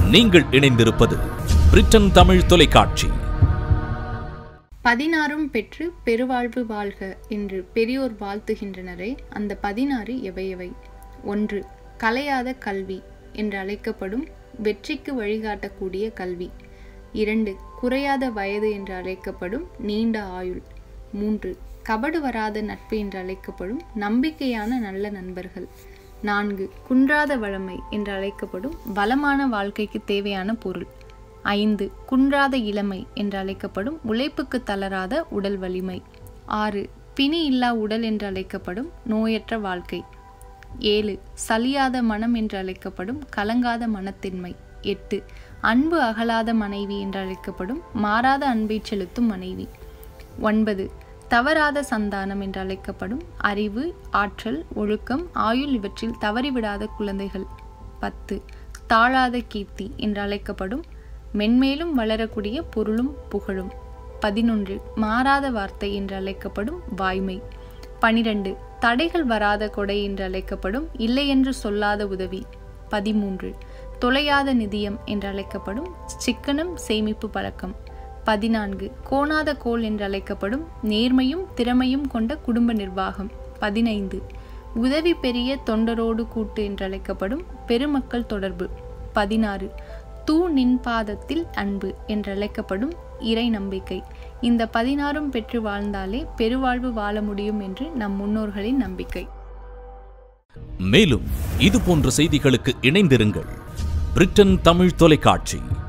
நீங்கள் இணைந்திருப்பது பிரிட்டன் தமிழ் தொலைக்காட்சி பதினாறும் பெற்று பெருவாழ்வு வாழ்க என்று பெரியோர் வாழ்த்துகின்றனரே அந்த பதினாறு எவையவை ஒன்று கலையாத கல்வி என்று அழைக்கப்படும் வெற்றிக்கு வழிகாட்டக்கூடிய கல்வி இரண்டு குறையாத வயது என்று அழைக்கப்படும் நீண்ட ஆயுள் மூன்று கபடு வராத நட்பு என்று அழைக்கப்படும் நம்பிக்கையான நல்ல நண்பர்கள் நான்கு குன்றாத வளமை என்று அழைக்கப்படும் வளமான வாழ்க்கைக்கு தேவையான பொருள் ஐந்து குன்றாத இளமை என்று அழைக்கப்படும் உழைப்புக்கு தளராத உடல் வலிமை ஆறு பிணி இல்லா உடல் என்று அழைக்கப்படும் நோயற்ற வாழ்க்கை ஏழு சலியாத மனம் என்று அழைக்கப்படும் கலங்காத மனத்தின்மை எட்டு அன்பு அகலாத மனைவி என்று அழைக்கப்படும் மாறாத அன்பை செலுத்தும் மனைவி ஒன்பது தவறாத சந்தானம் என்று அழைக்கப்படும் அறிவு ஆற்றல் ஒழுக்கம் ஆயுள் இவற்றில் தவறிவிடாத குழந்தைகள் பத்து தாழாத கீர்த்தி என்று அழைக்கப்படும் மென்மேலும் வளரக்கூடிய பொருளும் புகழும் பதினொன்று மாறாத வார்த்தை என்று அழைக்கப்படும் வாய்மை பனிரெண்டு தடைகள் வராத கொடை என்று அழைக்கப்படும் இல்லை என்று சொல்லாத உதவி பதிமூன்று தொலையாத நிதியம் என்று அழைக்கப்படும் சிக்கனம் சேமிப்பு பழக்கம் பதினான்கு கோணாத கோல் என்று அழைக்கப்படும் நேர்மையும் திறமையும் கொண்ட குடும்ப நிர்வாகம் பதினைந்து உதவி பெரிய தொண்டரோடு கூட்டு என்று அழைக்கப்படும் பெருமக்கள் தொடர்பு பதினாறு தூ நின் பாதத்தில் அன்பு என்று அழைக்கப்படும் இறை நம்பிக்கை இந்த பதினாறும் பெற்று வாழ்ந்தாலே பெருவாழ்வு வாழ முடியும் என்று நம் முன்னோர்களின் நம்பிக்கை மேலும் இது போன்ற செய்திகளுக்கு இணைந்திருங்கள் பிரிட்டன் தமிழ் தொலைக்காட்சி